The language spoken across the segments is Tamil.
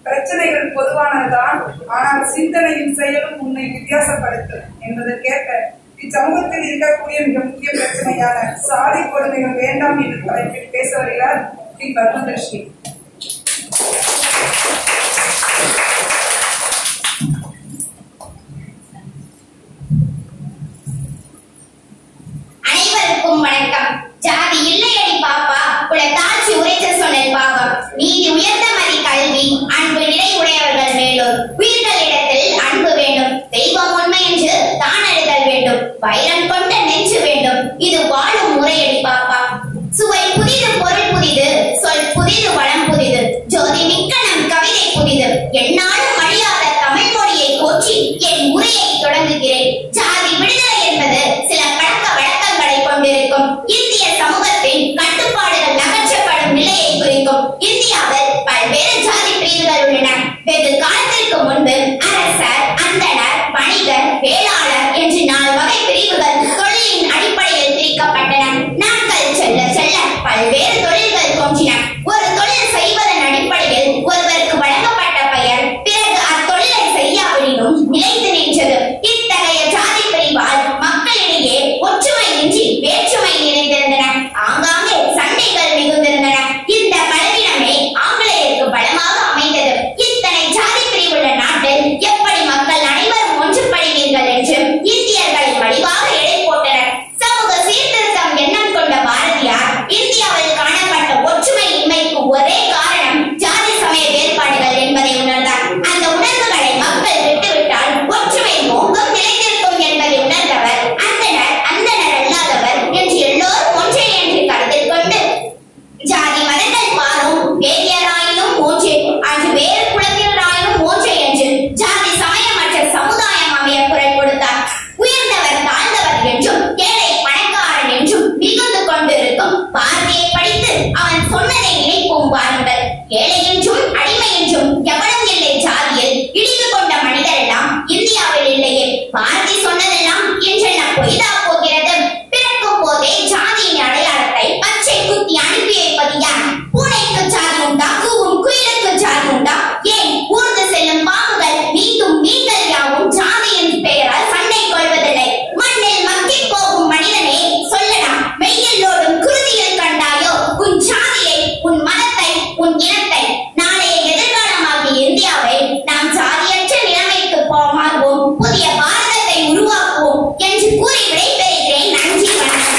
பிரச்சனைகள் பொதுவானதுதான் ஆனால் சிந்தனையும் செயலும் உன்னை வித்தியாசப்படுத்தும் என்பதற்கேற்ப இச்சமூகத்தில் இருக்கக்கூடிய மிக முக்கிய பிரச்சனையான சாதி கொடுமைகள் வேண்டாம் என்று தலைப்பில் பேச வருகிறார் ஸ்ரீ பத்மதர்ஷி அனைவருக்கும் வணக்கம் ஜாதி இல்லையடி பாப்பா உல தாட்சி உரைத்த சொன்னல் பாவம் நீதி உயர்ந்த மதி கல்வி அன்பு நிலை உடையவர்கள் மேலோர் உயிர்களிடத்தில் அன்பு வேண்டும் தெய்வம் உண்மை என்று தான் அறிதல் வேண்டும் வைரம் கொண்ட நெஞ்சு வேண்டும் இது வாழும் முறையடி பாப்பா சுவை புதிது பொருள் புதிது சொல் புதிது வளம் புதிது ஜோதி மிக்க நம் கவிதை புதிது எந்நாளும் அழியாத தமிழ் மொழியை போற்றி என் உரையை தொடங்குகிறேன் ஜாதி விடுதலை என்பது சில பழக்க வழக்கங்களை கொண்டிருக்கும் இந்திய சமூகத்தின் கட்டுப்பாடுகள் நகற்றப்படும் நிலையை குறிக்கும் இந்தியாவில் பல்வேறு ஜாதி பிரிவுகள் உள்ளன வெகு காலத்திற்கு முன்பு அரசர் அந்தணர் வணிகர் வேளாளர் என்று நாலு வகை பிரிவுகள் தொழிலின் அடிப்படையில் பிரிக்கப்பட்டன நாட்கள் செல்ல செல்ல பல்வேறு தொழில்கள் தோன்றின ஒரு தொழில் செய்வதன் அடிப்படையில் ஒருவருக்கு வழங்கப்பட்ட பெயர் பிறகு அத்தொழிலை செய்யாவிடினும் நிலைத்து நின்றது இத்தகைய ஜாதி பிரிவால் மக்களிடையே ஒற்றுமை இன்றி வேற்றுமை நிறைந்திருந்தன ஆங்காங்கே சண்டைகள் மிகுந்திருந்தன இந்த பலவீனமே ஆங்கிலேயருக்கு பலமாக அமைந்தது இத்தனை ஜாதி பிரிவுள்ள நாட்டில் எப்படி மக்கள் அனைவரும் ஒன்றுபடுவீர்கள் என்று இந்தியர்களின் வடிவாக எடை போட்டனர் சமூக சீர்திருத்தம் எண்ணம் கொண்ட பாரதியார் இந்தியாவில் காணப்பட்ட ஒற்றுமை இன்மைக்கு ஒரே காரணம் ஜாதி சமய வேறுபாடுகள் என்பதை உணர்ந்தார் அந்த உணர்வுகளை மக்கள் விட்டுவிட்டால் ஒற்றுமை ஓங்கும் நிலைத்திருக்கும் என்பதை உணர்ந்தவர் அந்தனர் அந்தனர் அல்லாதவர் என்று எல்லோரும் ஒன்றே என்று கருத்தில் கொண்டு ஜாதி மதங்கள் மாறும் வேதியராயினும் மூன்றே அன்று வேறு குலத்தினராயினும் மூன்றே என்று ஜாதி சமயமற்ற சமுதாயம் அமைய குரல் கொடுத்தார் உயர்ந்தவர் தாழ்ந்தவர் என்றும் ஏழை பணக்காரன் என்றும் மிகுந்து கொண்டிருக்கும் பாரதியை படித்து அவன் சொன்னதை நினைப்போம் வாருங்கள் ஏழை என்றும் அடிமை என்றும் எவனும் இல்லை ஜாதியில் இழிந்து கொண்ட மனிதர் எல்லாம் இந்தியாவில் இல்லையே பாரதி சொன்னதெல்லாம் இன்றெல்லாம் பொய்தா போகிறது பிறக்கும் போதே ஜாதியின் அடையாளத்தை பச்சை குத்தி அனுப்பி வைப்பது யார் பூனைக்கு ஜாதி உண்டா கூவும் குயிலுக்கு ஜாதி உண்டா ஏன் ஊர்ந்து செல்லும் பாம்புகள் மீண்டும் மீன்கள் யாவும் ஜாதியின் பெயரால் சண்டை கொள்வதில்லை மண்ணில் மக்கி போகும் மனிதனே சொல்லடா மெய்யல்லோடும் குருதியில் கண்டாயோ உன் ஜாதியை உன் மதத்தை உன் இனத்தை நாளைய எதிர்காலமாகிய இந்தியாவை நாம் ஜாதியற்ற நிலைமைக்கு போ- மாறுவோம் புதிய பாரதத்தை உருவாக்குவோம் என்று கூறி விடைபெறுகிறேன் நன்றி வணக்கம்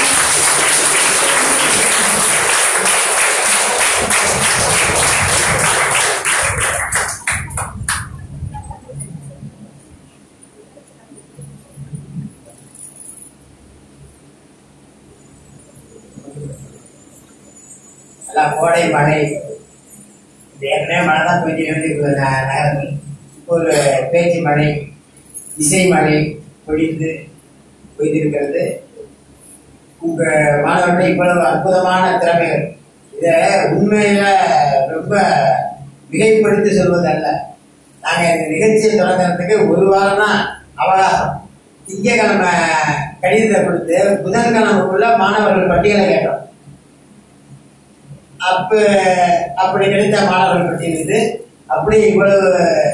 நல்லா கோடை மழை இது ஏற்கனவே மழை தான் பெய்ஞ்சு இருக்குது ந- நகரத்தில் இப்போ ஒரு பேச்சு மழை இசை மழை பொழிந்து பொய்திருக்கிறது உங்க மாணவர்கள் இவ்வளவு அற்புதமான திறமைகள் இதை உண்மையில ரொம்ப மிகைப்படுத்தி சொல்வதல்ல நாங்க இந்த நிகழ்ச்சியை தொடங்குறதுக்கு ஒரு வாரம் தான் அவகாசம் திங்கக்கிழமை கடிதத்தை கொடுத்து புதன்கிழமைக்குள்ள மாணவர்கள் பட்டியலை கேட்டோம் அப்ப அப்படி கிடைத்த மாணவர்கள் பட்டியல் இது அப்படி இவ்வளவு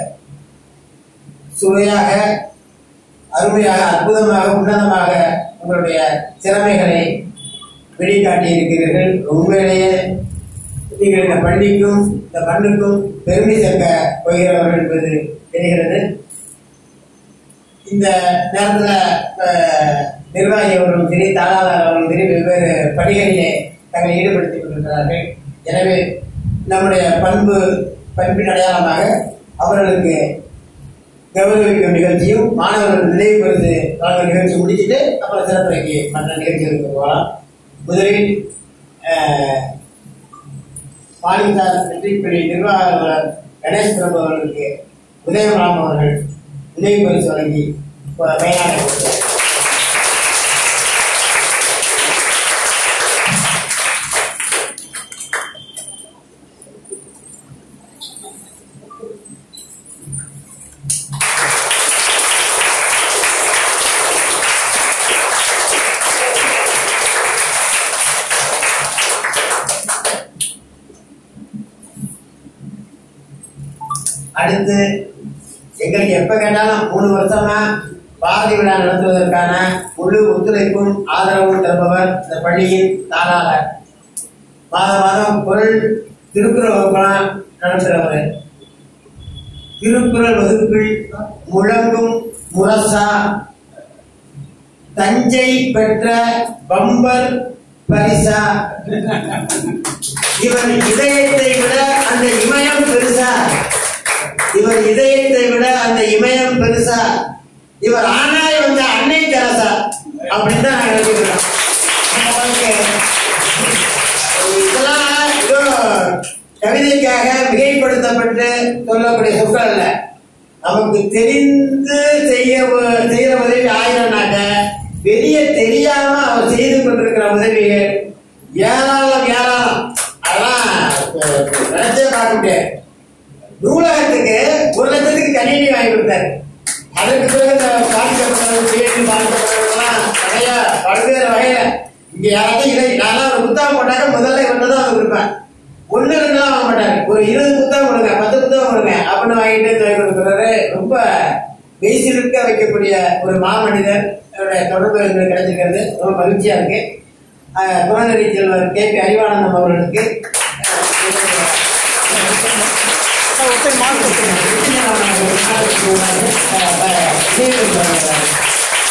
சுவையாக அருமையாக அற்புதமாக உன்னதமாக உங்களுடைய திறமைகளை வெளிக்காட்டி இருக்கிறீர்கள் உண்மையிலேயே நீங்கள் இந்த பள்ளிக்கும் இந்த மண்ணுக்கும் பெருமை சேர்க்க போகிறவர்கள் என்பது தெரிகிறது இந்த நேரத்துல அஹ், நிர்வாகி அவர்களும் சரி தாளாளர் அவர்களும் சரி வெவ்வேறு பணிகளிலே தங்களை ஈடுபடுத்திக் கொண்டிருக்கிறார்கள் எனவே நம்முடைய பண்பு பண்பின் அடையாளமாக அவர்களுக்கு கௌரவிக்கும் நிகழ்ச்சியும் மாணவர்கள் நினைவு பரிசு வழங்கும் நிகழ்ச்சி முடிச்சுட்டு அப்புறம் சிறப்புரைக்கு மற்ற நிகழ்ச்சிகளுக்கு போகலாம் முதலில் அஹ், பாலிசார் மெட்ரிக் பள்ளி நிர்வாக அலுவலர் கணேஷ் பிரபு அவர்களுக்கு உதயராம் அவர்கள் நினைவு பரிசு வழங்கி பயனாக கொடுத்தார் அடுத்து எங்களுக்கு எப்ப கேட்டாலும் மூணு வருஷமா பாரதி விழா நடத்துவதற்கான முழு ஒத்துழைப்பும் ஆதரவும் தருபவர் இந்த பள்ளியின் தாளாளர் மாத மாதம் பொருள் திருக்குறள் வகுப்பெல்லாம் நடத்துகிறவர் திருக்குறள் வகுப்பில் முழங்கும் முரசா தஞ்சை பெற்ற பம்பர் பரிசா இவர் இதயத்தை விட அந்த இமயம் பெருசா இவர் இதயத்தை விட அந்த இமயம் பெருசா இவர் ஆனாய் வந்த அன்னை தெரசா அப்படின்னு தான் நான் நினைக்கிறேன் நமக்கு இதெல்லாம் ஏதோ கவிதைக்காக மிகைப்படுத்தப்பட்டு சொல்லக்கூடிய சொற்கள் அல்ல நமக்கு தெரிந்து செய்ய செய்யற உதவி ஆயிரம்னாக்க வெளிய தெரியாம அவர் செய்து கொண்டிருக்கிற உதவி ஏராளம் ஏராளம் அதெல்லாம் நினைச்சே பார்க்க முடியாது நூலகத்துக்கு ஒரு லட்சத்துக்கு கணினி வாங்கி கொடுத்தாரு அதற்கு பிறகு இந்த பாதிக்கப்பட்டவர்கள் பேசி பாதிக்கப்பட்டவர்கள்லாம் நிறைய பல்வேறு வகையில இங்க யாராச்சும் இதை நான் ஒரு புத்தகம் போட்டாக்க முதல்ல இவன் தான் வந்து கொடுப்பேன் ஒண்ணு ரெண்டு வாங்க மாட்டாரு ஒரு இருபது புத்தகம் கொடுங்க பத்து புத்தகம் கொடுங்க அப்படின்னு வாங்கிட்டு சொல்லி கொடுக்குறாரு ரொம்ப மெய்சிலிருக்க வைக்கக்கூடிய ஒரு மாமனிதர் அவருடைய தொடர்பு எங்களுக்கு கிடைச்சிருக்கிறது ரொம்ப மகிழ்ச்சியா இருக்கு அஹ், புறநெறி செல்வர் கே பி அறிவானந்தம் அவர்களுக்கு அஹ்,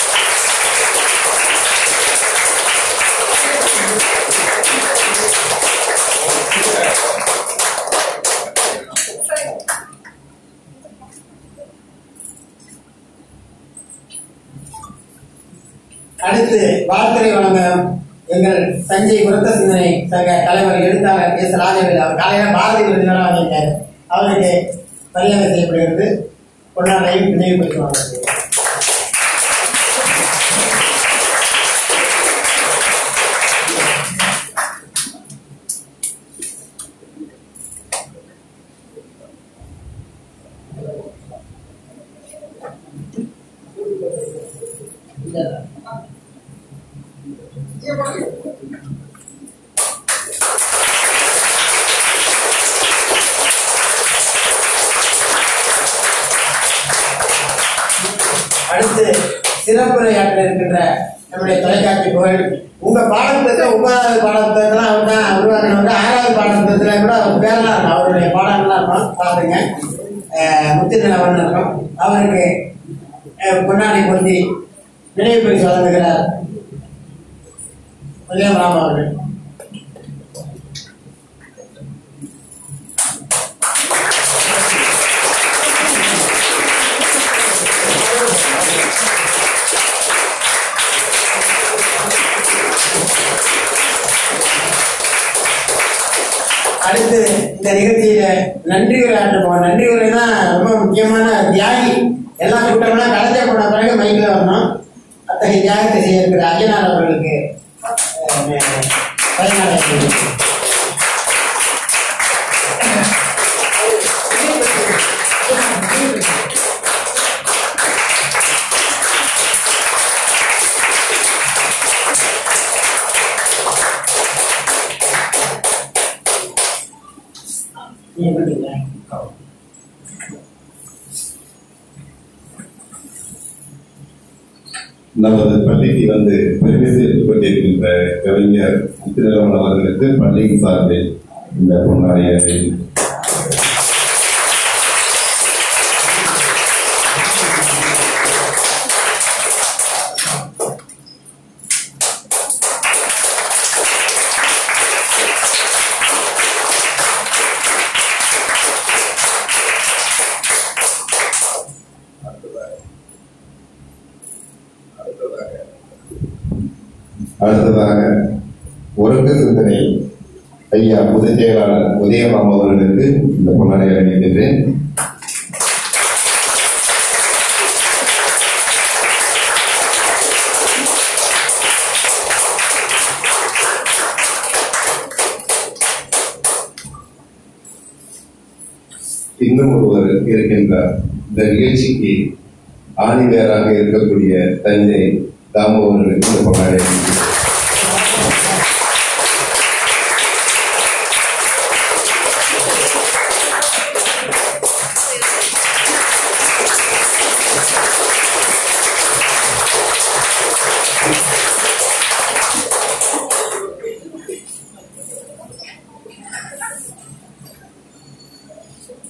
அடுத்து வாழ்த்துறை வழங்க எங்கள் தஞ்சை உரத்த சிந்தனை சங்க தலைவர் எழுத்தாளர் எஸ் ராஜவேல் அவர் காலையில பாரதி விருதுகளை வாங்கியிருக்காரு அவருக்கு மரியாதை செய்யப்படுகிறது கொண்டாடையும் நினைவுபடுத்துவாங்க அடுத்து சிறப்புரையாற்ற இருக்கின்ற நம்முடைய தொலைக்காட்சி புகழ் உங்க பாடப்புத்தகத்தை ஒன்பதாவது பாடப்புத்தகத்துல அவர் தான் உருவாக்கினவர் ஆறாவது பாடப்புத்தகத்துல கூட அவர் பேரெல்லாம் இருக்கும் அவருடைய பாடங்கள்லாம் இருக்கும் பாத்துங்க முத்துநிலவன் இருக்கும் அவருக்கு அஹ், பொன்னாடை பொருத்தி நினைவு பரிசு வழங்குகிறார் விஜயம் ராம் அவர்கள் அடுத்து இந்த நிகழ்ச்சியில நன்றி உரை ஆற்றுவோம் நன்றி உரை தான் ரொம்ப முக்கியமான தியாகி எல்லா கூட்டம்லாம் கலைஞ்ச போன பிறகு மைக்கில் வரணும் அத்தகைய தியாகத்தை செய்ய இருக்கிற அய்யனார் அவர்களுக்கு அஹ், பயனாளர் செய்தி. நீ எப்படிங்க? நமது பள்ளிக்கு வந்து பெருமை சேர்த்துக் கொண்டிருக்கின்ற கவிஞர் முத்துநிலவன் அவர்களுக்கு பள்ளியின் சார்பில் இந்த பொன்னாடியை அடுத்ததாக ஒருங்க சிந்தனை ஐயா பொதுச் செயலாளர் உதயராம் அவர்களுக்கு இந்த பொன்னாடை அணிவிக்கின்றேன் இன்னும் ஒருவர் இருக்கின்றார் இந்த நிகழ்ச்சிக்கு ஆணிவேராக இருக்கக்கூடிய தஞ்சை தாமு அவர்களுக்கு இந்த பொன்னாடை அணிவிக்கின்றேன்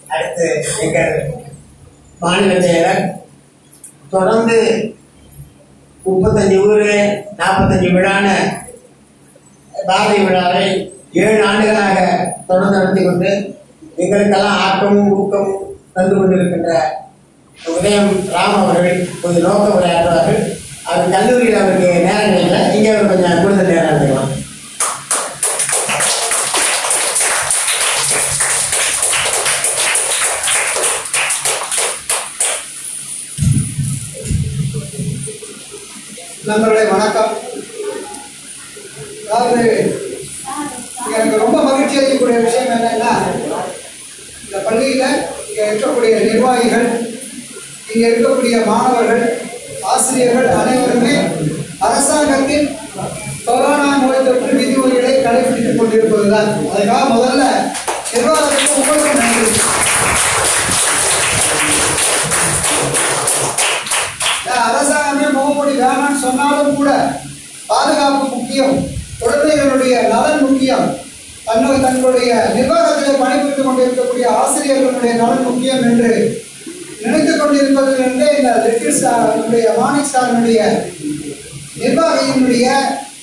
அடுத்து எங்கள் மாநில செயலர் தொடர்ந்து முப்பத்தஞ்சு ஊர் நாற்பத்தஞ்சு விழான பாரதி விழாவை ஏழு ஆண்டுகளாக தொடர்ந்து நடத்தி கொண்டு எங்களுக்கெல்லாம் ஆக்கமும் ஊக்கமும் தந்து கொண்டிருக்கின்ற உதயம் ராம் அவர்கள் கொஞ்சம் நோக்க உரையாற்றுவார்கள் அவர் கல்லூரியில் அவருக்கு நேரம் இல்லை இங்கே அவர் கொஞ்சம் கூடுதல் நேரம் எடுத்துக்கலாம் நண்பர்களே வணக்கம் அதாவது எனக்கு ரொம்ப மகிழ்ச்சி அளிக்கக்கூடிய விஷயம் என்னன்னா இந்த பள்ளியில் இங்கே இருக்கக்கூடிய நிர்வாகிகள் இங்கே இருக்கக்கூடிய மாணவர்கள் ஆசிரியர்கள் அனைவருமே அரசாங்கத்தின் கொரோனா நோய் தொற்று விதிமுறைகளை கடைபிடித்துக் கொண்டிருப்பதுதான் அதுக்காக முதல்ல நிர்வாகத்துக்கு உங்களுக்கு நன்றி இந்த அரசாங்கமே முகமூடி வேணாம்னு சொன்னாலும் கூட பாதுகாப்பு முக்கியம் குழந்தைகளுடைய நலன் முக்கியம் தன்னுடைய தங்களுடைய நிர்வாகத்தில் பணிபுரிந்து கொண்டிருக்கக்கூடிய ஆசிரியர்களுடைய நலன் முக்கியம் என்று நினைத்துக் கொண்டிருப்பதிலிருந்தே இந்த லிட்டில் ஸ்டாருடைய மார்னிங் ஸ்டாரினுடைய நிர்வாகியினுடைய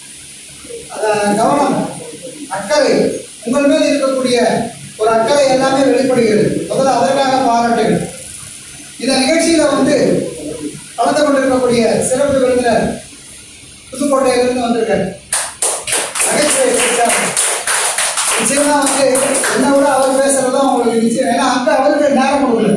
அஹ், கவனம் அக்கறை உங்கள் மேல் இருக்கக்கூடிய ஒரு அக்கறை எல்லாமே வெளிப்படுகிறது முதல்ல அதற்காக பாராட்டுகள் இந்த நிகழ்ச்சியில வந்து கலந்து கொண்டிருக்கக்கூடிய சிறப்பு விருந்தினர் புதுக்கோட்டையிலிருந்து வந்திருக்காரு நகைச்சுவை பேச்சாளர். நிச்சயமா வந்து என்ன விட அவர் பேசுறதுதான் உங்களுக்கு நிச்சயம் ஏன்னா அங்க அவருக்கு நேரம் கொடுக்கல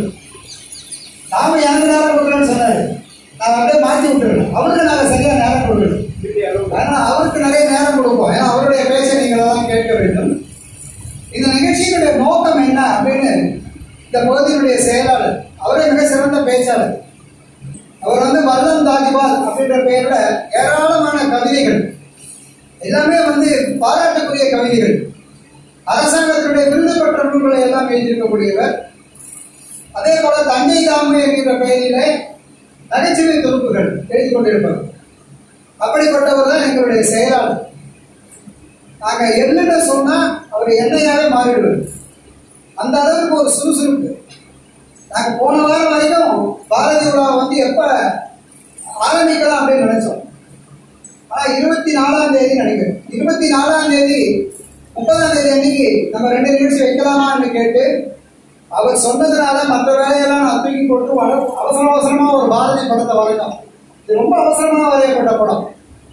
நாம எனக்கு நேரம் கொடுக்கலன்னு சொன்னாரு நான் அப்படியே மாத்தி விட்டுருக்கேன் அவருக்கு நாங்க சரியா நேரம் கொடுக்கல ஆனா அவருக்கு நிறைய நேரம் கொடுப்போம் ஏன்னா அவருடைய பேச்சை நீங்கள் எல்லாம் கேட்க வேண்டும் இந்த நிகழ்ச்சியினுடைய நோக்கம் என்ன அப்படின்னு இந்த பகுதியினுடைய செயலாளர் அவரே மிக சிறந்த பேச்சாளர் அவர் வந்து வல்லம் தாஜிபால் அப்படின்ற பெயர்ல ஏராளமான கவிதைகள் எல்லாமே வந்து பாராட்டக்கூடிய கவிதைகள் அரசாங்கத்தினுடைய விருது பெற்ற நூல்களை எல்லாம் எழுதியிருக்கக்கூடியவர் அதே போல தஞ்சை தாமை என்கிற பெயரிலே நகைச்சுவை தொகுப்புகள் எழுதி கொண்டிருப்பார் அப்படிப்பட்டவர் தான் எங்களுடைய செயலாளர் நாங்க என்னென்ன சொன்னா அவர் என்னையாவே மாறிடுவார் அந்த அளவுக்கு ஒரு சுறுசுறுப்பு நாங்க போன வாரம் வரைக்கும் பாரதி விழா வந்து எப்ப ஆரம்பிக்கலாம் அப்படின்னு நினைச்சோம் ஆனா இருபத்தி நாலாம் தேதி நினைக்கிறேன் இருபத்தி நாலாம் தேதி முப்பதாம் தேதி அன்னைக்கு நம்ம ரெண்டு நிமிஷம் வைக்கலாமான்னு கேட்டு அவர் சொன்னதுனால மற்ற வேலையெல்லாம் நான் தூக்கி போட்டு வர அவசர அவசரமா ஒரு பாரதி படத்தை வரைஞ்சோம் இது ரொம்ப அவசரமா வரையப்பட்ட படம்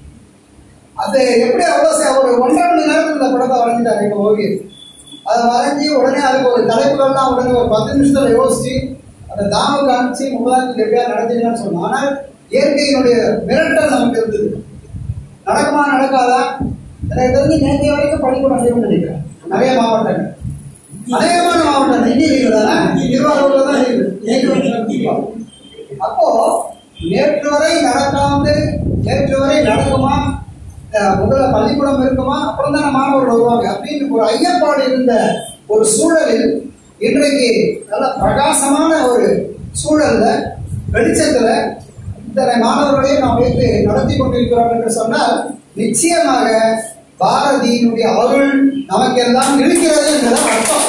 அது எப்படி அவசியம் ஒரு ஒன்றரை மணி நேரத்தில் இந்த படத்தை வரைஞ்சிட்டாரு எங்க ஓவியர் அதை வரைஞ்சி உடனே அதுக்கு ஒரு தலைப்புகள்லாம் உடனே ஒரு பத்து நிமிஷத்துல யோசிச்சு அந்த தாமுக்கு அனுப்பிச்சு முப்பதாம் தேதி எப்படியா நடந்தீங்கன்னு சொன்னோம் ஆனால் இயற்கையினுடைய மிரட்டல் நமக்கு இருந்தது நடக்குமா நடக்காதா எனக்கு தெரிஞ்சு நேற்றைய வரைக்கும் பள்ளிக்கூடம் அதிகம் நினைக்கிறேன் நிறைய மாவட்டங்கள் அநேகமான மாவட்டம் இங்கே இருக்குது தானே திருவாரூர்ல தான் இருக்குது அப்போ நேற்று வரை நடக்காமது நேற்று வரை நடக்குமா அஹ் முதல்ல பள்ளிக்கூடம் இருக்குமா அப்புறம் தான் மாணவர்கள் வருவாங்க அப்படின்னு ஒரு ஐயப்பாடு இருந்த ஒரு சூழலில் இன்றைக்கு நல்ல பிரகாசமான ஒரு சூழல்ல வெளிச்சத்துல இத்தனை மாணவர்களையும் நாம் வைத்து நடத்தி கொண்டிருக்கிறோம் என்று சொன்னால் நிச்சயமாக பாரதியினுடைய அருள் நமக்கெல்லாம் இருக்கிறது என்பதுதான் அர்த்தம்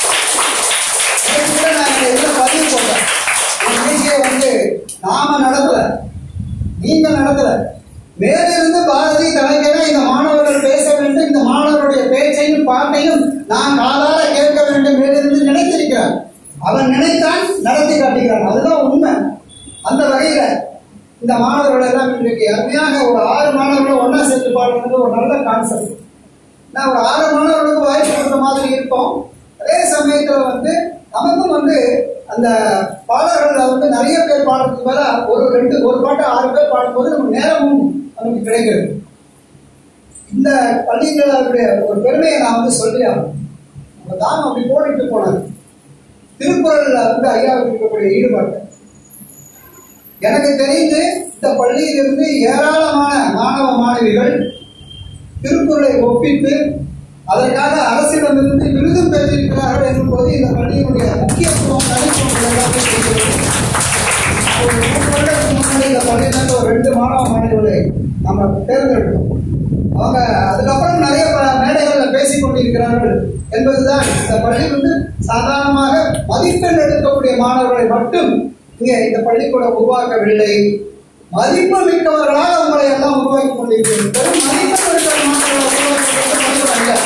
இதை கூட நான் இந்த இதுல பதிவு போட்டேன் இந்த நிகழ்ச்சியை வந்து நாம நடத்தல நீங்க நடத்தல மேலிருந்து பாரதி தலைவர இந்த மாணவர்கள் பேச வேண்டும் இந்த மாணவருடைய பேச்சையும் பாட்டையும் நான் காலால கேட்க வேண்டும் மேலிருந்து நினைத்திருக்கிறார் அவன் நினைத்தான் நடத்தி காட்டுகிறான் அதுதான் உண்மை அந்த வகையில இந்த மாணவர்கள் எல்லாம் இன்றைக்கு அருமையாக ஒரு ஆறு மாணவர்களை ஒண்ணா சேர்த்து பாடுறது ஒரு நல்ல கான்செப்ட் நான் ஒரு ஆறு மாணவர்களுக்கு வாய்ப்பு கொடுத்த மாதிரி இருப்போம் அதே சமயத்துல வந்து நமக்கும் வந்து அந்த பாடல்கள்ல வந்து நிறைய பேர் பாடுறதுக்கு மேல ஒரு ரெண்டு ஒரு பாட்டு ஆறு பேர் பாடும்போது நமக்கு நேரமும் நமக்கு கிடைக்கிறது இந்த பள்ளிகளுடைய ஒரு பெருமையை நான் வந்து சொல்லி ஆகணும் நம்ம தாம் அப்படி போட்டுட்டு போனாங்க திருக்குறள்ல வந்து ஐயாவுக்கு இருக்கக்கூடிய ஈடுபாடு எனக்கு தெரிந்து இந்த பள்ளியிலிருந்து ஏராளமான மாணவ மாணவிகள் திருக்குறளை ஒப்பித்து அதற்காக அரசிடமிருந்து விருதும் பெற்றிருக்கிறார்கள் என்பது இந்த பள்ளியினுடைய முக்கியத்துவம் தனித்துவம் எல்லாமே தெரிகிறது. ஒரு மூணு வருடத்துக்கு முன்னாடி இந்த பள்ளியிலிருந்து ஒரு ரெண்டு மாணவ மாணவிகளை நம்ம தேர்ந்தெடுத்தோம் அவங்க அதுக்கப்புறம் நிறைய ப- மேடைகள்ல பேசிக் கொண்டிருக்கிறார்கள் என்பதுதான் இந்த பள்ளி வந்து சாதாரணமாக மதிப்பெண் எடுக்கக்கூடிய மாணவர்களை மட்டும் இங்கே இந்த பள்ளிக்கூடம் உருவாக்கவில்லை மதிப்பு மிக்கவர்களாக உங்களை எல்லாம் உருவாக்கி கொண்டிருக்கிறது வெறும் மதிப்பெண் எடுக்கிற மாணவர்களை உருவாக்குவது பள்ளிக்கூடம் அல்ல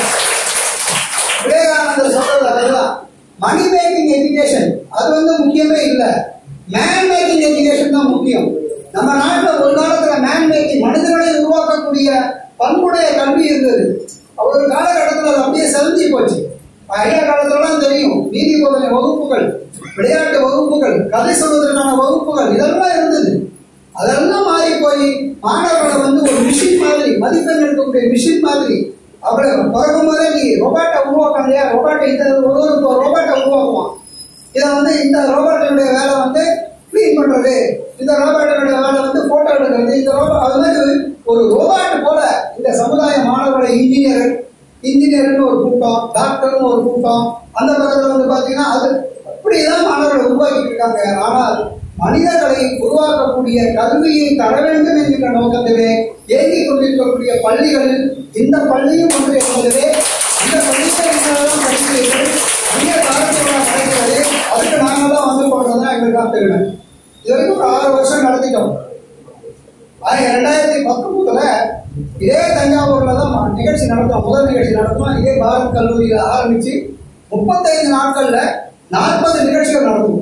விவேகானந்தர் சொல்றது அதுதான் மணி மேக்கிங் எஜுகேஷன் அது வந்து முக்கியமே இல்ல மேன் மேக்கிங் எஜுகேஷன் தான் முக்கியம் நம்ம நாட்டுல ஒரு காலத்துல மேன் மேக்கிங் மனிதர்களை உருவாக்கக்கூடிய பண்புடைய கல்வி இருந்தது ஒரு காலகட்டத்தில் அது அப்படியே செலுத்தி போச்சு ஐயா காலத்துலலாம் தெரியும் நீதி போதனை வகுப்புகள் விளையாட்டு வகுப்புகள் கதை சொல்வதற்கான வகுப்புகள் இதெல்லாம் இருந்தது அதெல்லாம் மாறி போய் மாணவர்களை வந்து ஒரு மிஷின் மாதிரி மதிப்பெண் எடுக்கக்கூடிய மிஷின் மாதிரி அவரை பிறக்கும் போதே நீ ரொபாட்டை உருவாக்கம் இல்லையா ரொபாட்டை இந்த ஒரு ஒரு ரொபாட்டை உருவாக்குவான் இதை வந்து இந்த ரோபோட்டினுடைய வேலை வந்து க்ளீன் பண்றது இந்த ரோபோட்டினுடைய வேலை வந்து போட்டோ எடுக்கிறது இந்த ரோபோ அது மாதிரி ஒரு ரோபாட் போல இந்த சமுதாய மாணவர்களை இன்ஜினியர் இன்ஜினியர்னு ஒரு கூட்டம் டாக்டர்னு ஒரு கூட்டம் அந்த பக்கத்துல வந்து பாத்தீங்கன்னா அது அப்படிதான் மாணவர்களை உருவாக்கிட்டு இருக்காங்க ஆனால் மனிதர்களை உருவாக்கக்கூடிய கல்வியை தர வேண்டும் என்கிற நோக்கத்திலே இயங்கிக் கொண்டிருக்கக்கூடிய பள்ளிகளில் இந்த பள்ளியும் ஒன்று என்பதிலே இந்த பள்ளிகள் படிக்கிறீர்கள் அந்நிய காலத்தில் நடக்கிறது அதுக்கு நாங்கள் தான் வந்து போடுறதா எங்களுக்கு தான் தெரியும் இது வரைக்கும் ஒரு ஆறு வருஷம் நடத்திட்டோம் ஆயிரத்தி ரெண்டாயிரத்தி பத்தொன்பதுல இதே தஞ்சாவூர்ல தான் ம- நிகழ்ச்சி நடத்தோம் முதல் நிகழ்ச்சி நடத்தோம் இதே பாரத் கல்லூரியில ஆரம்பிச்சு முப்பத்தைந்து நாட்கள்ல நாற்பது நிகழ்ச்சிகள் நடத்துவோம்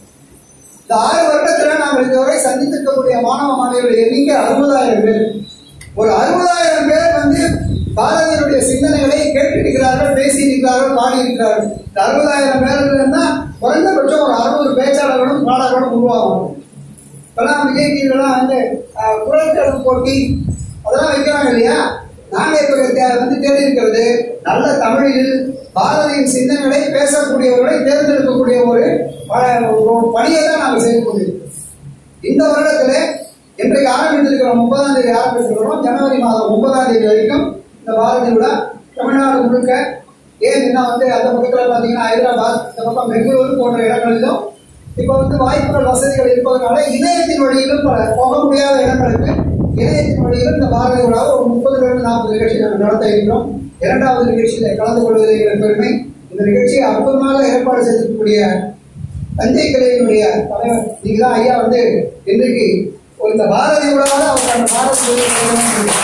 இந்த ஆறு வருடத்துல நாங்கள் இதுவரை சந்தித்திருக்கக்கூடிய மாணவ மாணவியர்கள் எண்ணிக்கை அறுபதாயிரம் பேர் ஒரு அறுபதாயிரம் பேர் வந்து பாரதியருடைய சிந்தனைகளை கேட்டிருக்கிறார்கள் பேசியிருக்கிறார்கள் பாடியிருக்கிறார்கள் இந்த அறுபதாயிரம் பேர்கள் இருந்தா குறைந்தபட்சம் ஒரு அறுபது பேச்சாளர்களும் பாடல்களும் உருவாகும் இப்பெல்லாம் விஜய் டிவிலாம் வந்து அஹ், குரல் தேர்வு போட்டி அதெல்லாம் வைக்கிறாங்க இல்லையா நாங்க இப்ப தே- வந்து தேடி இருக்கிறது நல்ல தமிழில் பாரதியின் சிந்தனைகளை பேசக்கூடியவர்களை தேர்ந்தெடுக்கக்கூடிய ஒரு ப- ஒரு பணியை தான் நாங்கள் செய்து கொண்டிருக்கிறோம் இந்த வருடத்துல இன்றைக்கு ஆரம்பித்திருக்கிறோம் முப்பதாம் தேதி ஆரம்பித்திருக்கிறோம் ஜனவரி மாதம் ஒன்பதாம் தேதி வரைக்கும் இந்த பாரதி விழா தமிழ்நாடு முழுக்க ஏன் இன்னும் வந்து அந்த பக்கத்துல பாத்தீங்கன்னா ஹைதராபாத் இந்த பக்கம் பெங்களூரு போன்ற இடங்களிலும் இப்ப வந்து வாய்ப்புகள் வசதிகள் இருப்பதனால இணையத்தின் வழியிலும் பல போக முடியாத இடங்களுக்கு இணையத்தின் வழியிலும் இந்த பாரதி விழாவை ஒரு முப்பதுல இருந்து நாற்பது நிகழ்ச்சி நாங்கள் நடத்த இருக்கிறோம் இரண்டாவது நிகழ்ச்சியில கலந்து கொள்வது எங்கள் பெருமை இந்த நிகழ்ச்சியை அற்புதமாக ஏற்பாடு செய்திருக்கக்கூடிய தஞ்சை கிளையினுடைய தலைவர் நீங்க தான் ஐயா வந்து இன்றைக்கு ஒரு இந்த பாரதி விழாவை அவங்க அந்த பாரதி விழா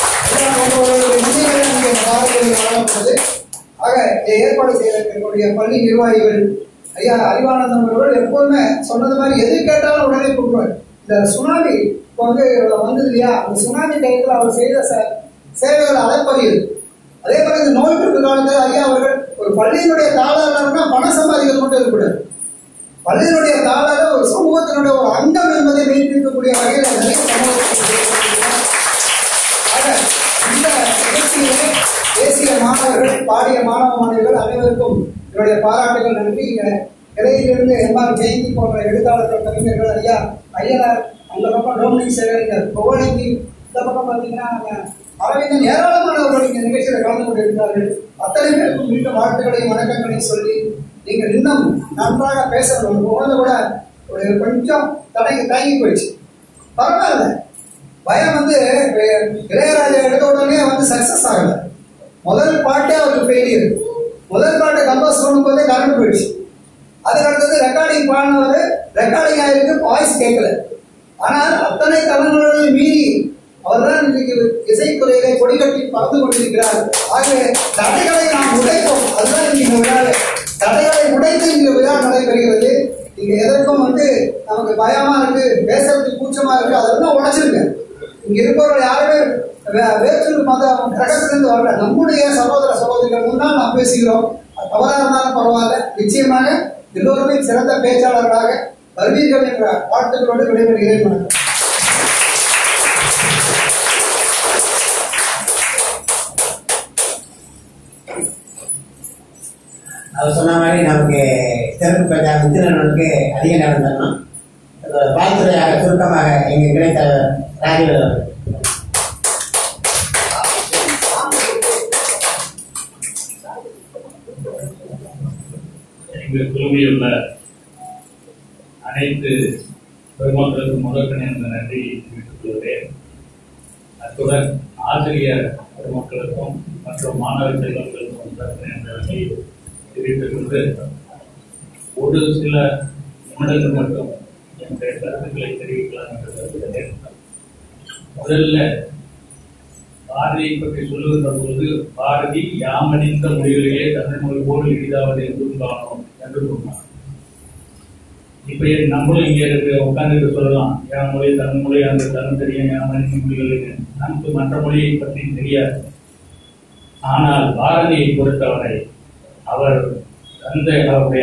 வழங்கப்படுது ஆக இதை ஏற்பாடு செய்திருக்கக்கூடிய பள்ளி நிர்வாகிகள் ஐயா அறிவானந்தம் அவர்கள் எப்போதுமே சொன்னது மாதிரி எது கேட்டாலும் உடனே கொடுப்பார் இந்த சுனாமி இப்போ வந்து வந்தது இல்லையா அந்த சுனாமி டயத்தில் அவர் செய்த ச- சேவைகள் அலைப்பறியது அதே மாதிரி இந்த நோய் தொற்று காலத்தில் ஐயா அவர்கள் ஒரு பள்ளியினுடைய தாளாளர்னா பணம் சம்பாதிக்கிறது மட்டும் இருக்கக்கூடாது பள்ளியினுடைய தாளாளர் ஒரு சமூகத்தினுடைய ஒரு அங்கம் என்பதை மெய்ப்பிக்கக்கூடிய வகையில் நிறைய சமூகத்தில் ஆக, இந்த நிகழ்ச்சியிலே தேசிய மாணவர்கள் பாடிய மாணவ மாணவிகள் அனைவருக்கும் என்னுடைய பாராட்டுகள் நன்றி இங்க இடையிலிருந்து எம்ஆர் ஜெயந்தி போன்ற எழுத்தாளர்கள் கவிஞர்கள் ஐயா ஐயனார் அந்த பக்கம் டோமினிக் சேகரிஞர் புவனிக்கு இந்த பக்கம் பார்த்தீங்கன்னா நம்ம அரவிந்தன் ஏராளமானவர்கள் இந்த நிகழ்ச்சியில் கலந்து கொண்டிருக்கிறார்கள் அத்தனை பேருக்கும் மீண்டும் வாழ்த்துக்களையும் வணக்கங்களையும் சொல்லி நீங்கள் இன்னும் நன்றாக பேச வேண்டும் குழந்தை கூட ஒரு கொஞ்சம் தடங்கி தயங்கி போயிடுச்சு பரவாயில்ல பயம் வந்து இப்ப இளையராஜா எடுத்த உடனே வந்து சக்சஸ் ஆகல முதல் பாட்டே அவருக்கு ஃபெயிலியர் முதல் பாட்டை கம்போஸ் பண்ணும்போதே கரண்ட் போயிடுச்சு அதுக்கு அடுத்தது ரெக்கார்டிங் பாடினவர் ரெக்கார்டிங் ஆயிருக்கு வாய்ஸ் கேட்கல ஆனால் அத்தனை தளங்களையும் மீறி அவர்தான் இன்றைக்கு இசைத்துறையிலே கொடிகட்டி பறந்து கொண்டிருக்கிறார் ஆகவே தடைகளை நாம் உடைப்போம் அதுதான் இன்னைக்கு இந்த விழா தடைகளை உடைத்து இந்த விழா நடைபெறுகிறது இங்க எதற்கும் வந்து நமக்கு பயமா இருக்கு பேசுறதுக்கு கூச்சமா இருக்கு அதெல்லாம் உடைச்சிருங்க இங்க இருப்பவர்கள் யாருமே வே- வேற்று மத கிரகத்திலிருந்து வரல நம்முடைய சகோதர சகோதரிகள் முன்னால் நாம் பேசுகிறோம் அது தவறா இருந்தாலும் பரவாயில்ல நிச்சயமாக எல்லோருமே சிறந்த பேச்சாளர்களாக வருவீர்கள் என்ற வாழ்த்துக்களோடு விடைபெறுகிறேன் வணக்கம் அவர் சொன்ன மாதிரி நமக்கு சிறப்பு பெற்ற மித்திரனுக்கு அதிக நேரம் தரணும் அஹ் வாழ்த்துறையாக சுருக்கமாக எங்க கிடைத்த ராஜீவ் அவர்கள் இங்கு குழுமியுள்ள அனைத்து பெருமக்களுக்கும் முதற்கண் என்ற நன்றி தெரிவித்துக் கொள்கிறேன் அத்துடன் ஆசிரியர் பெருமக்களுக்கும் மற்றும் மாணவ செல்வங்களுக்கும் நன்றி தெரிவித்துக் கொண்டு ஒரு சில நிமிடங்கள் மட்டும் என்னுடைய கருத்துக்களை தெரிவிக்கலாம் என்று கருதுகிறேன் முதல்ல பாரதியை பற்றி சொல்லுகின்ற பொழுது பாரதி யாமறிந்த மொழிகளிலே தமிழ் மொழி போல் எளிதாவது என்றும் காணும் என்று சொன்னார் இப்ப ஏன் நம்மளும் இங்க இருக்கு உட்கார்ந்து சொல்லலாம் என் மொழி தமிழ் மொழி அந்த தமிழ் தெரியும் யாமறிந்த மொழிகளுக்கு நமக்கு மற்ற மொழியை பற்றி தெரியாது ஆனால் பாரதியை பொறுத்தவரை அவர் தந்தை அவருடைய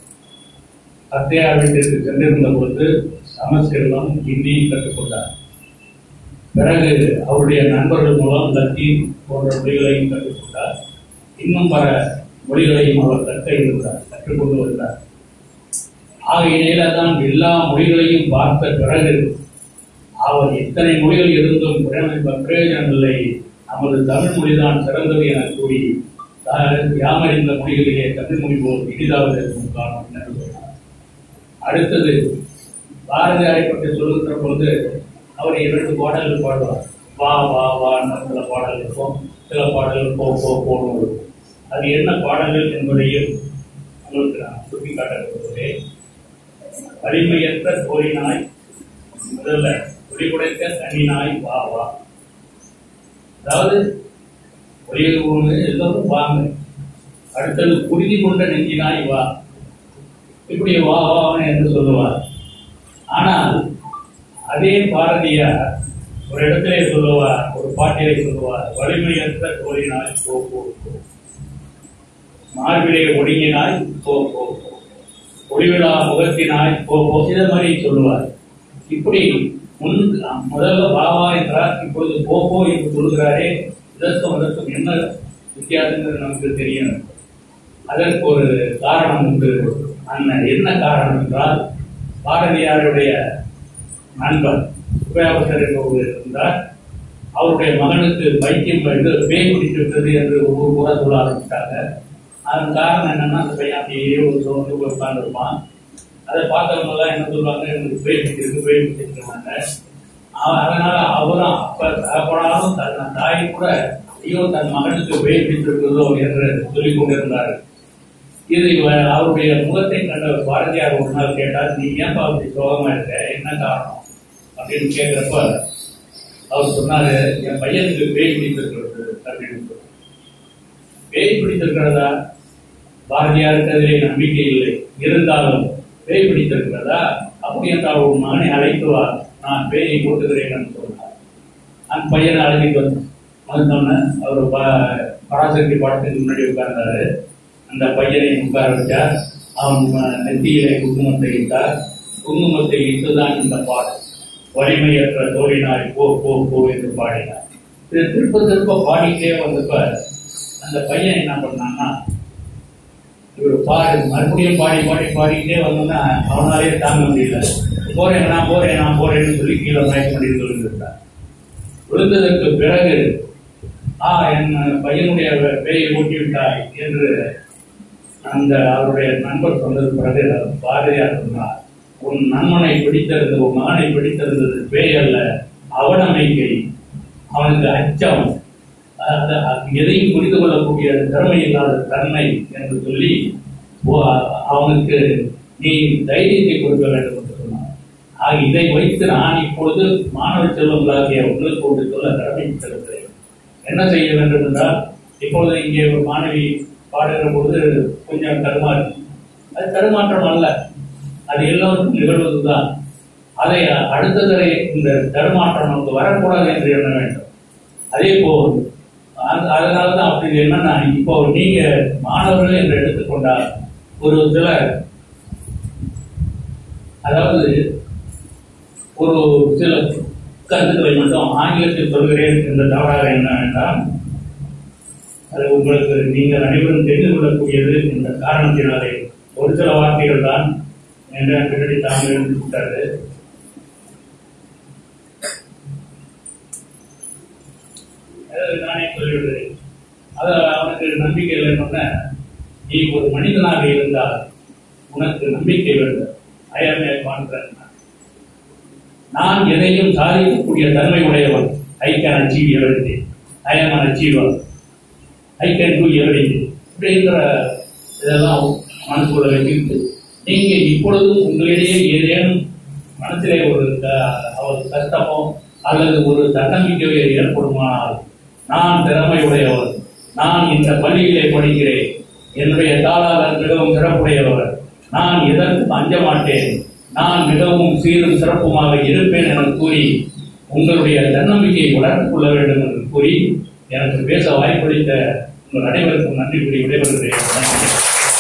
அத்தையார் வீட்டிற்கு சென்றிருந்த பொழுது சமஸ்கிருதம் ஹிந்தியும் கற்றுக்கொண்டார் பிறகு அவருடைய நண்பர்கள் மூலம் லத்தீன் போன்ற மொழிகளையும் கற்றுக்கொண்டார் இன்னும் பல மொழிகளையும் அவர் கற்க இருந்தார் கற்றுக்கொண்டு வந்தார் ஆகையினால தான் எல்லா மொழிகளையும் பார்த்த பிறகு அவர் எத்தனை மொழிகள் இருந்தும் பிரயோஜனம் பிரயோஜனமில்லை நமது தமிழ் மொழிதான் சிறந்தது என கூறி தா- யாமறிந்த மொழிகளிலே தமிழ் மொழி போல் இனிதாவது இருக்கும் காரணம் என்று சொன்னார் அடுத்தது பாரதியாரை பற்றி சொல்லுகிற பொழுது அவர் இரண்டு பாடல்கள் பாடுவார் வா வா வான்னு சில பாடல் இருக்கும் சில பாடல்கள் போ போ போன்னு இருக்கும் அது என்ன பாடல்கள் என்பதையும் உங்களுக்கு நான் சுட்டிக்காட்ட விரும்புகிறேன் வலிமையற்ற கோரினாய் முதல்ல ஒளிகுடைத்த தனிநாய் வா வா அதாவது ஒளியில் ஒன்று எல்லோரும் வாங்க அடுத்தது குருதி கொண்ட நெஞ்சினாய் வா இப்படி வா வான்னு என்று சொல்லுவார் ஆனால் அதே பாரதியார் ஒரு இடத்திலே சொல்லுவார் ஒரு பாட்டிலே சொல்லுவார் வலிமையற்ற கோரினாய் போ போ போ. மார்பிலே ஒடுங்கினாய் போ போ போ. ஒளிவிழா முகத்தினாய் போ போ இதை மாதிரி சொல்லுவார் இப்படி முன் முதல்ல பாவா என்றார் இப்பொழுது போ போ என்று சொல்கிறாரே இதற்கும் அதற்கும் என்ன வித்தியாசங்கிறது நமக்கு தெரியணும் அதற்கு ஒரு காரணம் உண்டு அந்த என்ன காரணம் என்றால் பாரதியாருடைய நண்பர் சுப்பையாபட்டர் என்பவர் இருந்தார் அவருடைய மகனுக்கு பைத்தியம் இது பேய் பிடித்து விட்டது என்று ஒரு கூட சொல்ல ஆரம்பித்தாங்க அதன் காரணம் என்னன்னா அந்த பையன் அப்படியே ஒரு சோர்ந்து உட்கார்ந்துருப்பான் அதை பார்த்தவங்க எல்லாம் என்ன சொல்லுவாங்க எனக்கு பேய் பிடிச்சிருக்கு பேய் பிடிச்சிருக்காங்க அதனால அவரும் அப்ப தகப்பனாலும் தன் தாய் கூட ஐயோ தன் மகனுக்கு பேய் பிடித்திருக்கிறதோ என்று சொல்லிக் கொண்டிருந்தார் இது இவ- அவருடைய முகத்தை கண்ட பாரதியார் ஒரு நாள் கேட்டார் நீ ஏன்பா அப்படி சோகமா இருக்க என்ன காரணம் அப்படின்னு கேட்கிறப்ப அவர் சொன்னாரு என் பையனுக்கு பேய் பிடித்திருக்கிறது அப்படின்னு சொன்னார். பேய் பிடித்திருக்கிறதா பாரதியாருக்கு அதிலே நம்பிக்கை இல்லை இருந்தாலும் பேய் பிடித்திருக்கிறதா அப்படி என்றால் ஒரு மகனை அழைத்து வா நான் பேயை போட்டுகிறேன் என்று சொன்னார் அந்த பையனை அழைச்சிட்டு வந்து வந்தோடனே அவர் ப- பராசக்தி பாடத்துக்கு முன்னாடி உட்கார்ந்தாரு அந்த பையனை உட்கார வச்சார் அவன் ம- நெத்தியிலே குங்குமத்தை இட்டார் குங்குமத்தை இட்டுதான் இந்த பாடல் வலிமையற்ற தோழினாய் போ போ போ என்று பாடினார் இது திருப்ப திருப்ப பாடிட்டே வந்தப்ப அந்த பையன் என்ன பண்ணான்னா இவர் பாடு மறுபடியும் பாடி பாடி பாடிக்கிட்டே வந்தோம்னா அவனாலே தாங்க முடியல போறேன் நான் போறேன் நான் போறேன்னு சொல்லி கீழே மயக்க முடியும் விழுந்துட்டார் விழுந்ததற்கு பிறகு ஆ என் பையனுடைய பேயை ஊட்டி விட்டாய் என்று அந்த அவருடைய நண்பர் சொன்னது பிறகு பாரதியார் சொன்னார் உன் நண்பனை பிடித்திருந்தது உன் மகனை பிடித்திருந்தது பேய் அல்ல அவநம்பிக்கை அவனுக்கு அச்சம் அது எதையும் புரிந்து கொள்ளக்கூடிய திறமை இல்லாத தன்மை என்று சொல்லி ஓ, அவனுக்கு நீ தைரியத்தை கொடுக்க வேண்டும் என்று சொன்னார் ஆக இதை வைத்து நான் இப்பொழுது மாணவ செல்வங்களாகிய உங்களுக்கு கொண்டு சொல்ல கடமைப்பட்டிருக்கிறேன் என்ன செய்ய வேண்டும் என்றால் இப்பொழுது இங்கே ஒரு மாணவி பாடுகிற பொழுது கொஞ்சம் தடுமாறு அது தடுமாற்றம் அல்ல அது எல்லோருக்கும் நிகழ்வதுதான் அதை அடுத்த தடவை இந்த தடுமாற்றம் நமக்கு வரக்கூடாது என்று எண்ண வேண்டும் அதே போல் அந்த- அதனாலதான் அப்படி என்னன்னா இப்போ நீங்க மாணவர்கள் என்று எடுத்துக்கொண்டால் ஒரு சில அதாவது ஒரு சில கருத்துக்களை மட்டும் ஆங்கிலத்தில் சொல்கிறேன் என்ற தவறாக என்ன வேண்டாம் அது உங்களுக்கு நீங்கள் அனைவரும் தெரிந்து கொள்ளக்கூடியது என்ற காரணத்தினாலே ஒரு சில வார்த்தைகள் தான் என்ற பின்னாடி தாங்கள் எழுதி விட்டாரு அதாவது நானே சொல்லிவிடுறேன் அது அவனுக்கு நம்பிக்கை இல்லைன்னு நீ ஒரு மனிதனாக இருந்தால் உனக்கு நம்பிக்கை வேண்டும் ஐஎம்ஏ கான்பிடன்ட் நான் எதையும் சாதிக்கக்கூடிய தன்மை உடையவன் I can achieve every I am an achiever I can do every இப்படிங்கிற இதெல்லாம் மனசுக்குள்ள வச்சுக்கிட்டு நீங்க இப்பொழுதும் உங்களிடையே ஏதேனும் மனசிலே ஒரு க- ஒரு கஷ்டமோ அல்லது ஒரு தன்னம்பிக்கையோ ஏற்படுமானால் நான் திறமை உடையவர் நான் இந்த பள்ளியிலே படிக்கிறேன் என்னுடைய தாளாளர் மிகவும் சிறப்புடையவர் நான் எதற்கும் அஞ்ச மாட்டேன் நான் மிகவும் சீரும் சிறப்புமாக இருப்பேன் என கூறி உங்களுடைய தன்னம்பிக்கையை வளர்த்துக் கொள்ள வேண்டும் என்று கூறி எனக்கு பேச வாய்ப்பளித்த உங்கள் அனைவருக்கும் நன்றி கூறி விடைபெறுகிறேன் நன்றி.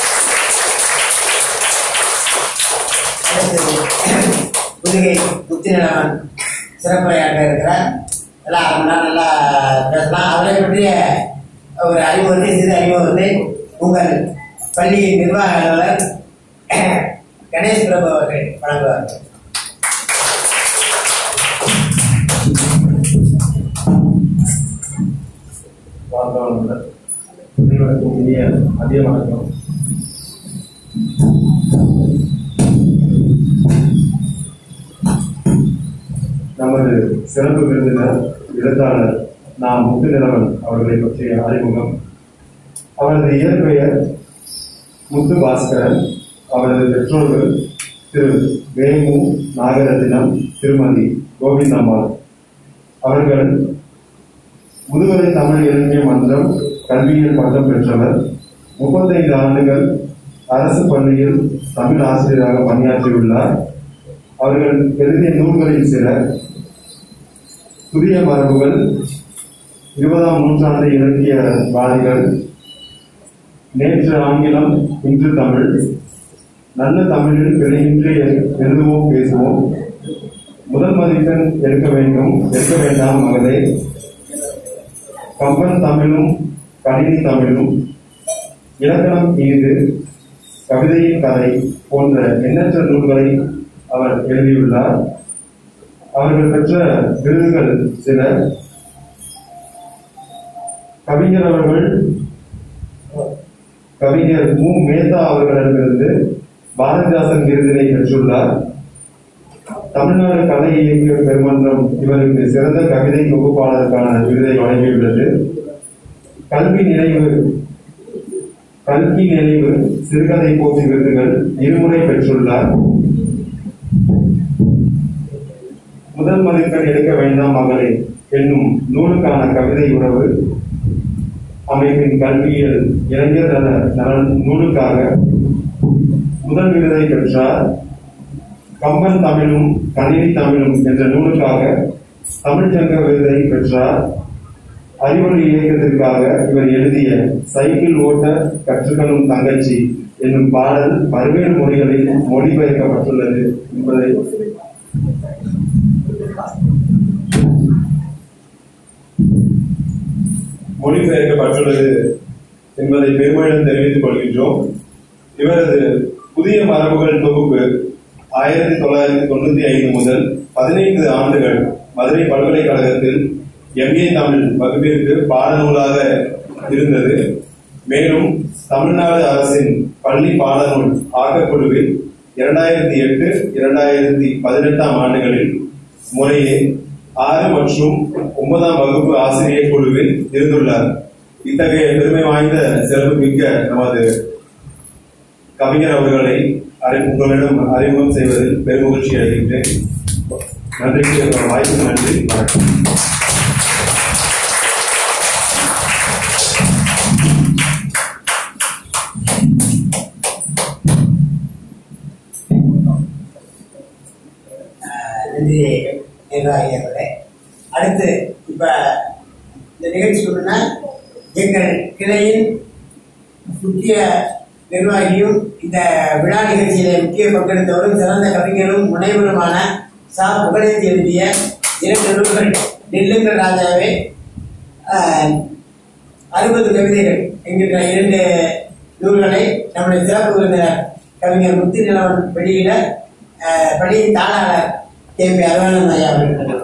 அடுத்தது புதுகை புத்திநலவன் சிறப்புரையாற்ற இருக்கிறார் எல்லாம் அரை மணி நேரம் நல்லா பேசலாம் அவரை பற்றிய ஒரு அறிமுகத்தை சிறு அறிமுகத்தை உங்கள் பள்ளி நிர்வாக அலுவலர் கணேஷ் பிரபு அவர்கள் வழங்குவார் வார்த்தாளர்கள் அனைவருக்கும் இனிய மதிய வணக்கம் நமது சிறப்பு விருந்தினர் எழுத்தாளர் நாம் முத்துநிலவன் அவர்களை பற்றிய அறிமுகம் அவரது இயற்பெயர் முத்து பாஸ்கரன் அவரது பெற்றோர்கள் திரு வேமு நாகரத்தினம் திருமதி கோவிந்தம்மாள் அவர்கள் முதுகலை தமிழ் இலக்கிய மன்றம் கல்வியில் பட்டம் பெற்றவர் முப்பத்தைந்து ஆண்டுகள் அரசு பள்ளியில் தமிழ் ஆசிரியராக பணியாற்றியுள்ளார் அவர்கள் எழுதிய நூல்களில் சில புதிய மரபுகள் இருபதாம் நூற்றாண்டு இலக்கிய வாதிகள் நேற்று ஆங்கிலம் இன்று தமிழ் நல்ல தமிழில் பிழையின்றி எழுதுவோம் பேசுவோம் முதல் மதிப்பெண் எடுக்க வேண்டும் எடுக்க வேண்டாம் மகளே கம்பன் தமிழும் கணினி தமிழும் இலக்கணம் இது கவிதையின் கதை போன்ற எண்ணற்ற நூல்களை அவர் எழுதியுள்ளார் அவர்கள் பெற்ற விருதுகள் சில கவிஞர் அவர்கள் கவிஞர் மு மேத்தா அவர்களிடமிருந்து பாரதிதாசன் விருதினை பெற்றுள்ளார் தமிழ்நாடு கலை இயக்க பெருமன்றம் இவருக்கு சிறந்த கவிதை தொகுப்பாளருக்கான விருதை வழங்கியுள்ளது கல்வி நினைவு கல்வி நினைவு சிறுகதை போட்டி விருதுகள் இருமுறை பெற்றுள்ளார் முதல் மதிப்பெண் எடுக்க வேண்டாம் மகளே என்னும் நூலுக்கான கவிதை உறவு அமைப்பின் கல்வியில் இளைஞர் நல நலன் நூலுக்காக முதல் விருதை பெற்றார் கம்பன் தமிழும் கணினி தமிழும் என்ற நூலுக்காக தமிழ் சங்க விருதை பெற்றார் அறிவொளி இயக்கத்திற்காக இவர் எழுதிய சைக்கிள் ஓட்ட கற்றுக்கணும் தங்கச்சி என்னும் பாடல் பல்வேறு மொழிகளில் மொழிபெயர்க்கப்பட்டுள்ளது என்பதை மொழிபெயர்க்கப்பட்டுள்ளது என்பதை பெருமையுடன் தெரிவித்துக் கொள்கின்றோம் இவரது புதிய மரபுகள் தொகுப்பு ஆயிரத்தி தொள்ளாயிரத்தி தொண்ணூத்தி ஐந்து முதல் பதினைந்து ஆண்டுகள் மதுரை பல்கலைக்கழகத்தில் எம்ஏ தமிழ் வகுப்பிற்கு பாடநூலாக இருந்தது மேலும் தமிழ்நாடு அரசின் பள்ளி பாடநூல் ஆக்கக்குழுவில் இரண்டாயிரத்தி எட்டு இரண்டாயிரத்தி பதினெட்டாம் ஆண்டுகளில் முறையே ஆறு மற்றும் ஒன்பதாம் வகுப்பு ஆசிரியர் குழுவில் இருந்துள்ளார் இத்தகைய பெருமை வாய்ந்த சிறப்பு மிக்க நமது கவிஞர் அவர்களை அறி- உங்களிடம் அறிமுகம் செய்வதில் பெருமகிழ்ச்சி அடைகின்றேன் நன்றிக்கு வாய்ப்பு நன்றி வணக்கம் ஆஹ் நன்றி நிர்வாகிகளே அடுத்து இப்ப இந்த நிகழ்ச்சி ஒண்ணுன்னா எங்கள் கிளையின் முக்கிய நிர்வாகியும் இந்த விழா நிகழ்ச்சியில முக்கிய பங்கெடுத்தவரும் சிறந்த கவிஞரும் முனைவருமான சா புகழேந்தி எழுதிய இரண்டு நூல்கள் நெல்லுங்கள் ராஜாவே ஆஹ், அறுபது கவிதைகள் என்கின்ற இரண்டு நூல்களை நம்முடைய சிறப்பு விருந்தினர் கவிஞர் முத்து நிலவன் வெளியிட ஆஹ், பள்ளியின் தாளாளர் கே பி அருவானந்த ஐயா அவர்கள்